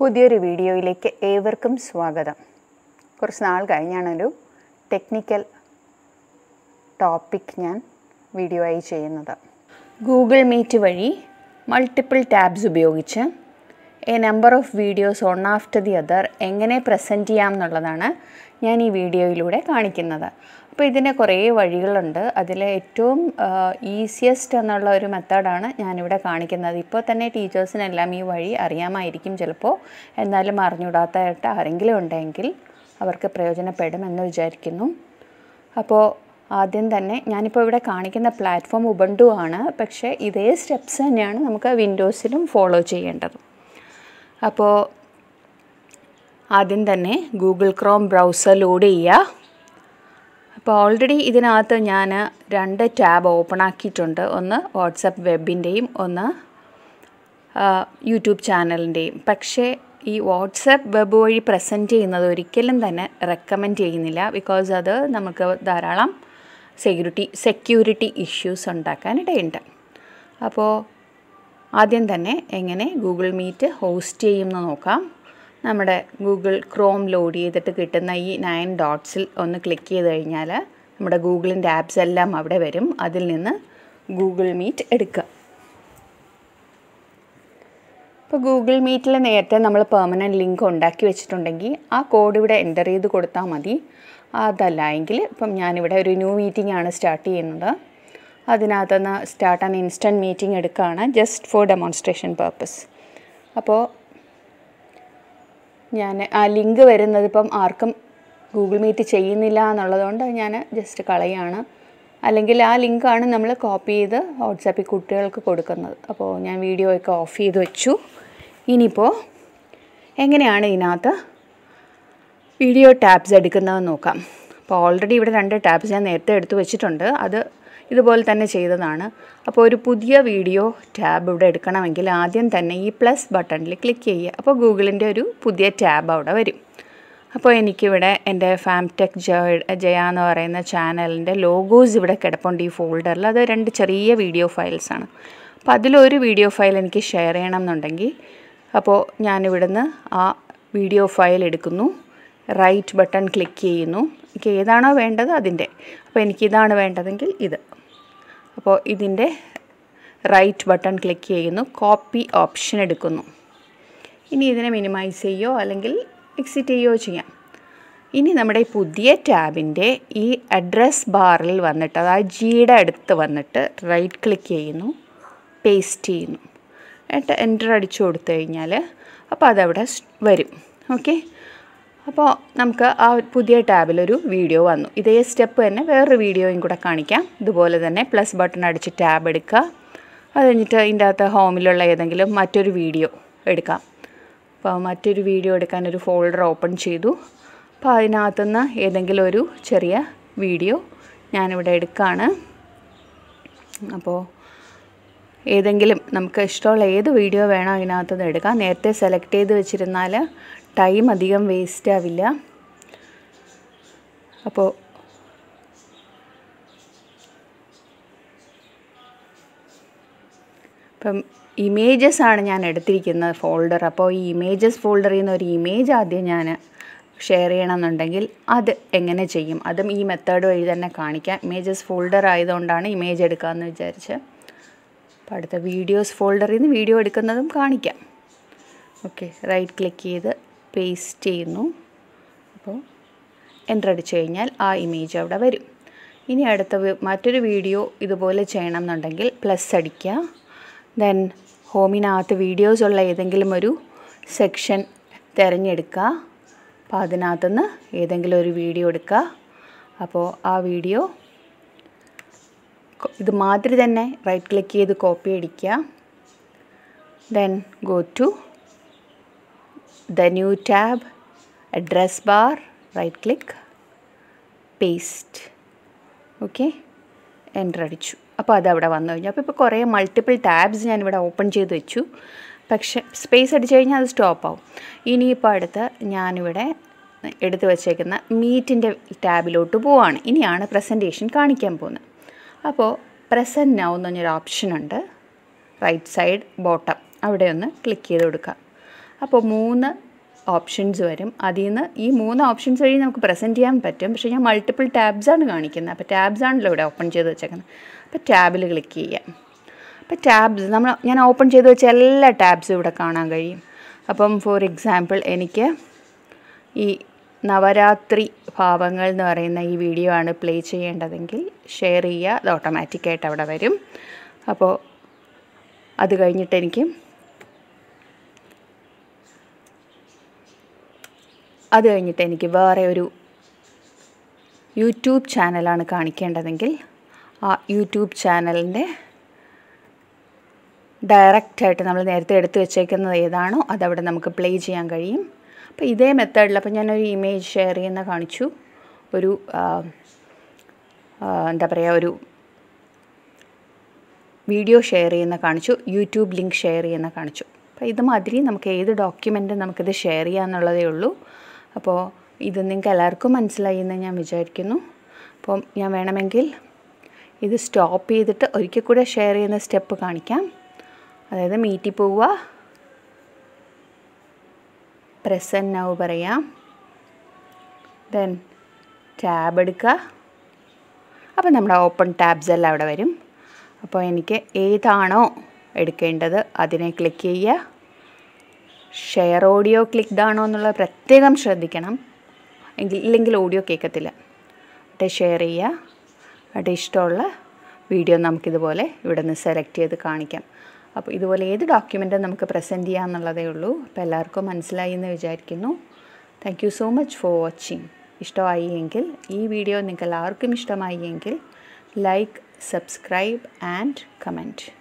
പുതിയൊരു വീഡിയോയിലേക്ക് ഏവർക്കും സ്വാഗതം കുറച്ച് നാൾ കഴിഞ്ഞാണൊരു ടെക്നിക്കൽ ടോപ്പിക് ഞാൻ വീഡിയോ ആയി ചെയ്യുന്നത് ഗൂഗിൾ മീറ്റ് വഴി മൾട്ടിപ്പിൾ ടാബ്സ് ഉപയോഗിച്ച് a number of videos one after the other എങ്ങനെ പ്രസൻറ്റ് ചെയ്യാം എന്നുള്ളതാണ് ഞാൻ ഈ വീഡിയോയിലൂടെ കാണിക്കുന്നത് അപ്പോൾ ഇതിന് കുറേ വഴികളുണ്ട് അതിൽ ഏറ്റവും ഈസിയസ്റ്റ് എന്നുള്ള ഒരു മെത്തേഡാണ് ഞാനിവിടെ കാണിക്കുന്നത് ഇപ്പോൾ തന്നെ ടീച്ചേഴ്സിനെല്ലാം ഈ വഴി അറിയാമായിരിക്കും ചിലപ്പോൾ എന്നാലും അറിഞ്ഞുകൂടാത്തതായിട്ട് ആരെങ്കിലും ഉണ്ടെങ്കിൽ അവർക്ക് പ്രയോജനപ്പെടുമെന്ന് വിചാരിക്കുന്നു അപ്പോൾ ആദ്യം തന്നെ ഞാനിപ്പോൾ ഇവിടെ കാണിക്കുന്ന പ്ലാറ്റ്ഫോം ഉബണ്ടു ആണ് പക്ഷേ ഇതേ സ്റ്റെപ്സ് തന്നെയാണ് നമുക്ക് വിൻഡോസിലും ഫോളോ ചെയ്യേണ്ടത് അപ്പോൾ ആദ്യം തന്നെ ഗൂഗിൾ ക്രോം ബ്രൗസർ ലോഡ് ചെയ്യുക അപ്പോൾ ഓൾറെഡി ഇതിനകത്ത് ഞാൻ രണ്ട് ടാബ് ഓപ്പൺ ആക്കിയിട്ടുണ്ട് ഒന്ന് വാട്സപ്പ് വെബിൻ്റെയും ഒന്ന് യൂട്യൂബ് ചാനലിൻ്റെയും പക്ഷേ ഈ വാട്സപ്പ് വെബ് വഴി പ്രസൻറ്റ് ചെയ്യുന്നത് ഒരിക്കലും തന്നെ റെക്കമെൻഡ് ചെയ്യുന്നില്ല ബിക്കോസ് അത് നമുക്ക് ധാരാളം സെക്യൂരിറ്റി സെക്യൂരിറ്റി ഇഷ്യൂസ് ഉണ്ടാക്കാനിടയുണ്ട് അപ്പോൾ ആദ്യം തന്നെ എങ്ങനെ ഗൂഗിൾ മീറ്റ് ഹോസ്റ്റ് ചെയ്യുമെന്ന് നോക്കാം നമ്മുടെ ഗൂഗിൾ ക്രോം ലോഡ് ചെയ്തിട്ട് കിട്ടുന്ന ഈ നയൻ ഡോട്ട്സിൽ ഒന്ന് ക്ലിക്ക് ചെയ്ത് കഴിഞ്ഞാൽ നമ്മുടെ ഗൂഗിളിൻ്റെ ആപ്സ് എല്ലാം അവിടെ വരും അതിൽ നിന്ന് ഗൂഗിൾ മീറ്റ് എടുക്കുക ഇപ്പോൾ ഗൂഗിൾ മീറ്റിൽ നേരത്തെ നമ്മൾ പെർമനൻറ്റ് ലിങ്ക് ഉണ്ടാക്കി വെച്ചിട്ടുണ്ടെങ്കിൽ ആ കോഡ് ഇവിടെ എൻ്റർ ചെയ്ത് കൊടുത്താൽ മതി അതല്ല എങ്കിൽ ഇപ്പം ഞാനിവിടെ ഒരു ന്യൂ മീറ്റിംഗ് ആണ് സ്റ്റാർട്ട് ചെയ്യുന്നത് അതിനകത്തുനിന്ന് സ്റ്റാർട്ട് ആൻ ഇൻസ്റ്റൻറ്റ് മീറ്റിംഗ് എടുക്കുകയാണ് ജസ്റ്റ് ഫോർ ഡെമോൺസ്ട്രേഷൻ പർപ്പസ് അപ്പോൾ ഞാൻ ആ ലിങ്ക് വരുന്നത് ഇപ്പം ആർക്കും ഗൂഗിൾ മീറ്റ് ചെയ്യുന്നില്ല എന്നുള്ളതുകൊണ്ട് ഞാൻ ജസ്റ്റ് കളയാണ് അല്ലെങ്കിൽ ആ ലിങ്കാണ് നമ്മൾ കോപ്പി ചെയ്ത് വാട്സാപ്പിൽ കുട്ടികൾക്ക് കൊടുക്കുന്നത് അപ്പോൾ ഞാൻ വീഡിയോ ഒക്കെ ഓഫ് ചെയ്ത് വെച്ചു ഇനിയിപ്പോൾ എങ്ങനെയാണ് ഇതിനകത്ത് വീഡിയോ ടാബ്സ് എടുക്കുന്നതെന്ന് നോക്കാം അപ്പോൾ ഓൾറെഡി ഇവിടെ രണ്ട് ടാബ്സ് ഞാൻ നേരത്തെ എടുത്തു വെച്ചിട്ടുണ്ട് അത് ഇതുപോലെ തന്നെ ചെയ്തതാണ് അപ്പോൾ ഒരു പുതിയ വീഡിയോ ടാബ് ഇവിടെ എടുക്കണമെങ്കിൽ ആദ്യം തന്നെ ഈ പ്ലസ് ബട്ടണിൽ ക്ലിക്ക് ചെയ്യുക അപ്പോൾ ഗൂഗിളിൻ്റെ ഒരു പുതിയ ടാബ് അവിടെ വരും അപ്പോൾ എനിക്കിവിടെ എൻ്റെ ഫാംടെക് ജയ ജയ എന്ന് പറയുന്ന ചാനലിൻ്റെ ലോഗോസ് ഇവിടെ കിടപ്പുണ്ട് ഈ ഫോൾഡറിൽ അത് രണ്ട് ചെറിയ വീഡിയോ ഫയൽസാണ് അപ്പോൾ അതിലൊരു വീഡിയോ ഫയൽ എനിക്ക് ഷെയർ ചെയ്യണം എന്നുണ്ടെങ്കിൽ അപ്പോൾ ഞാനിവിടുന്ന് ആ വീഡിയോ ഫയൽ എടുക്കുന്നു റൈറ്റ് ബട്ടൺ ക്ലിക്ക് ചെയ്യുന്നു എനിക്ക് ഏതാണോ വേണ്ടത് അതിൻ്റെ അപ്പോൾ എനിക്കിതാണ് വേണ്ടതെങ്കിൽ ഇത് അപ്പോൾ ഇതിൻ്റെ റൈറ്റ് ബട്ടൺ ക്ലിക്ക് ചെയ്യുന്നു കോപ്പി ഓപ്ഷൻ എടുക്കുന്നു ഇനി ഇതിനെ മിനിമൈസ് ചെയ്യുകയോ അല്ലെങ്കിൽ എക്സിറ്റ് ചെയ്യുകയോ ചെയ്യാം ഇനി നമ്മുടെ ഈ പുതിയ ടാബിൻ്റെ ഈ അഡ്രസ് ബാറിൽ വന്നിട്ട് അതായത് ജിയുടെ അടുത്ത് വന്നിട്ട് റൈറ്റ് ക്ലിക്ക് ചെയ്യുന്നു പേസ്റ്റ് ചെയ്യുന്നു എന്നിട്ട് എൻ്റർ അടിച്ചു കൊടുത്തു കഴിഞ്ഞാൽ അപ്പോൾ അതവിടെ വരും ഓക്കെ അപ്പോൾ നമുക്ക് ആ പുതിയ ടാബിലൊരു വീഡിയോ വന്നു ഇതേ സ്റ്റെപ്പ് തന്നെ വേറൊരു വീഡിയോയും കൂടെ കാണിക്കാം ഇതുപോലെ തന്നെ പ്ലസ് ബട്ടൺ അടിച്ച് ടാബ് എടുക്കുക അത് കഴിഞ്ഞിട്ട് ഇതിൻ്റെ അകത്ത് ഹോമിലുള്ള ഏതെങ്കിലും മറ്റൊരു വീഡിയോ എടുക്കാം അപ്പോൾ മറ്റൊരു വീഡിയോ എടുക്കാൻ ഒരു ഫോൾഡർ ഓപ്പൺ ചെയ്തു അപ്പോൾ അതിനകത്തുനിന്ന് ഏതെങ്കിലും ഒരു ചെറിയ വീഡിയോ ഞാനിവിടെ എടുക്കുകയാണ് അപ്പോൾ ഏതെങ്കിലും നമുക്ക് ഇഷ്ടമുള്ള ഏത് വീഡിയോ വേണോ അതിനകത്തുനിന്ന് എടുക്കാം നേരത്തെ സെലക്ട് ചെയ്ത് വെച്ചിരുന്നാൽ ടൈം അധികം വേസ്റ്റ് ആവില്ല അപ്പോൾ ഇപ്പം ഇമേജസ് ആണ് ഞാൻ എടുത്തിരിക്കുന്ന ഫോൾഡർ അപ്പോൾ ഈ ഇമേജസ് ഫോൾഡറിൽ നിന്ന് ഒരു ഇമേജ് ആദ്യം ഞാൻ ഷെയർ ചെയ്യണമെന്നുണ്ടെങ്കിൽ അത് എങ്ങനെ ചെയ്യും അതും ഈ മെത്തേഡ് വഴി തന്നെ കാണിക്കാം ഇമേജസ് ഫോൾഡർ ആയതുകൊണ്ടാണ് ഇമേജ് എടുക്കാമെന്ന് വിചാരിച്ച് അപ്പോൾ അടുത്ത വീഡിയോസ് ഫോൾഡറിൽ നിന്ന് വീഡിയോ എടുക്കുന്നതും കാണിക്കാം ഓക്കെ റൈറ്റ് ക്ലിക്ക് ചെയ്ത് പേസ്റ്റ് ചെയ്യുന്നു അപ്പോൾ എൻ്റർ അടിച്ചു കഴിഞ്ഞാൽ ആ ഇമേജ് അവിടെ വരും ഇനി അടുത്ത മറ്റൊരു വീഡിയോ ഇതുപോലെ ചെയ്യണം എന്നുണ്ടെങ്കിൽ പ്ലസ് അടിക്കുക ദെൻ ഹോമിനകത്ത് വീഡിയോസ് ഉള്ള ഏതെങ്കിലും ഒരു സെക്ഷൻ തിരഞ്ഞെടുക്കുക അപ്പോൾ അതിനകത്തുനിന്ന് ഏതെങ്കിലും ഒരു വീഡിയോ എടുക്കുക അപ്പോൾ ആ വീഡിയോ ഇത് മാതിരി തന്നെ റൈറ്റ് ക്ലിക്ക് ചെയ്ത് കോപ്പി അടിക്കുക then go to the new tab address bar right click paste okay enter അടിച്ചു അപ്പോൾ അതവിടെ വന്നു കഴിഞ്ഞു അപ്പോൾ ഇപ്പോൾ കുറേ മൾട്ടിപ്പിൾ ടാബ്സ് ഞാനിവിടെ ഓപ്പൺ ചെയ്ത് വെച്ചു പക്ഷേ സ്പേസ് അടിച്ചു കഴിഞ്ഞാൽ അത് സ്റ്റോപ്പ് ആവും ഇനിയിപ്പോൾ അടുത്ത് ഞാനിവിടെ എടുത്തു വച്ചേക്കുന്ന മീറ്റിൻ്റെ ടാബിലോട്ട് പോവാണ് ഇനിയാണ് പ്രസൻറ്റേഷൻ കാണിക്കാൻ പോകുന്നത് അപ്പോൾ പ്രസൻറ്റ് നൗ എന്ന് പറഞ്ഞൊരു ഓപ്ഷൻ ഉണ്ട് റൈറ്റ് സൈഡ് ബോട്ടം അവിടെ ഒന്ന് ക്ലിക്ക് ചെയ്ത് കൊടുക്കുക അപ്പോൾ മൂന്ന് ഓപ്ഷൻസ് വരും അതിൽ നിന്ന് ഈ മൂന്ന് ഓപ്ഷൻസ് വഴി നമുക്ക് പ്രസൻറ്റ് ചെയ്യാൻ പറ്റും പക്ഷേ ഞാൻ മൾട്ടിപ്പിൾ ടാബ്സാണ് കാണിക്കുന്നത് അപ്പോൾ ടാബ്സ് ആണല്ലോ ഇവിടെ ഓപ്പൺ ചെയ്ത് വെച്ചേക്കുന്നത് അപ്പോൾ ടാബിൽ ക്ലിക്ക് ചെയ്യാം അപ്പോൾ ടാബ്സ് നമ്മൾ ഞാൻ ഓപ്പൺ ചെയ്ത് വെച്ച എല്ലാ ടാബ്സും ഇവിടെ കാണാൻ കഴിയും അപ്പം ഫോർ എക്സാമ്പിൾ എനിക്ക് ഈ നവരാത്രി ഭാവങ്ങൾ എന്ന് പറയുന്ന ഈ വീഡിയോ ആണ് പ്ലേ ചെയ്യേണ്ടതെങ്കിൽ ഷെയർ ചെയ്യുക അത് ഓട്ടോമാറ്റിക്കായിട്ട് അവിടെ വരും അപ്പോൾ അത് കഴിഞ്ഞിട്ട് എനിക്ക് അത് കഴിഞ്ഞിട്ട് എനിക്ക് വേറെ ഒരു യൂട്യൂബ് ചാനലാണ് കാണിക്കേണ്ടതെങ്കിൽ ആ യൂട്യൂബ് ചാനലിൻ്റെ ഡയറക്റ്റായിട്ട് നമ്മൾ നേരത്തെ എടുത്തു വെച്ചേക്കുന്നത് ഏതാണോ അതവിടെ നമുക്ക് പ്ലേ ചെയ്യാൻ കഴിയും അപ്പോൾ ഇതേ മെത്തേഡിൽ അപ്പോൾ ഞാനൊരു ഇമേജ് ഷെയർ ചെയ്യുന്ന കാണിച്ചു ഒരു ആ, ആ, എന്താ പറയുക ഒരു വീഡിയോ ഷെയർ ചെയ്യുന്ന കാണിച്ചു യൂട്യൂബ് ലിങ്ക് ഷെയർ ചെയ്യുന്ന കാണിച്ചു അപ്പോൾ ഇതുമാതിരി നമുക്ക് ഏത് ഡോക്യുമെൻറ്റും നമുക്കിത് ഷെയർ ചെയ്യാമെന്നുള്ളതേ ഉള്ളൂ അപ്പോൾ ഇത് നിങ്ങൾക്ക് എല്ലാവർക്കും മനസ്സിലായി എന്ന് ഞാൻ വിചാരിക്കുന്നു അപ്പം ഞാൻ വേണമെങ്കിൽ ഇത് സ്റ്റോപ്പ് ചെയ്തിട്ട് ഒരിക്കൽ കൂടെ ഷെയർ ചെയ്യുന്ന സ്റ്റെപ്പ് കാണിക്കാം അതായത് മീറ്റിൽ പോവുക പ്രസൻറ്റ് നൗ പറയാം ദെൻ ടാബ് എടുക്കുക അപ്പോൾ നമ്മുടെ ഓപ്പൺ ടാബ്സ് എല്ലാം അവിടെ വരും അപ്പോൾ എനിക്ക് ഏതാണോ എടുക്കേണ്ടത് അതിനെ ക്ലിക്ക് ചെയ്യുക ഷെയർ ഓഡിയോ ക്ലിക്ക്ഡ് ആണോ എന്നുള്ളത് പ്രത്യേകം ശ്രദ്ധിക്കണം എങ്കിൽ ഇല്ലെങ്കിൽ ഓഡിയോ കേൾക്കത്തില്ല എന്നിട്ട് ഷെയർ ചെയ്യുക എന്നിട്ട് ഇഷ്ടമുള്ള വീഡിയോ നമുക്കിതുപോലെ ഇവിടെ നിന്ന് സെലക്ട് ചെയ്ത് കാണിക്കാം അപ്പോൾ ഇതുപോലെ ഏത് ഡോക്യുമെൻറ്റും നമുക്ക് പ്രസൻറ്റ് ചെയ്യാമെന്നുള്ളതേ ഉള്ളൂ അപ്പോൾ എല്ലാവർക്കും മനസ്സിലായി എന്ന് വിചാരിക്കുന്നു thank you so much for watching ഇഷ്ടമായി എങ്കിൽ ഈ വീഡിയോ നിങ്ങൾക്ക് എല്ലാവർക്കും ഇഷ്ടമായി എങ്കിൽ ലൈക്ക് സബ്സ്ക്രൈബ് ആൻഡ് കമൻറ്റ്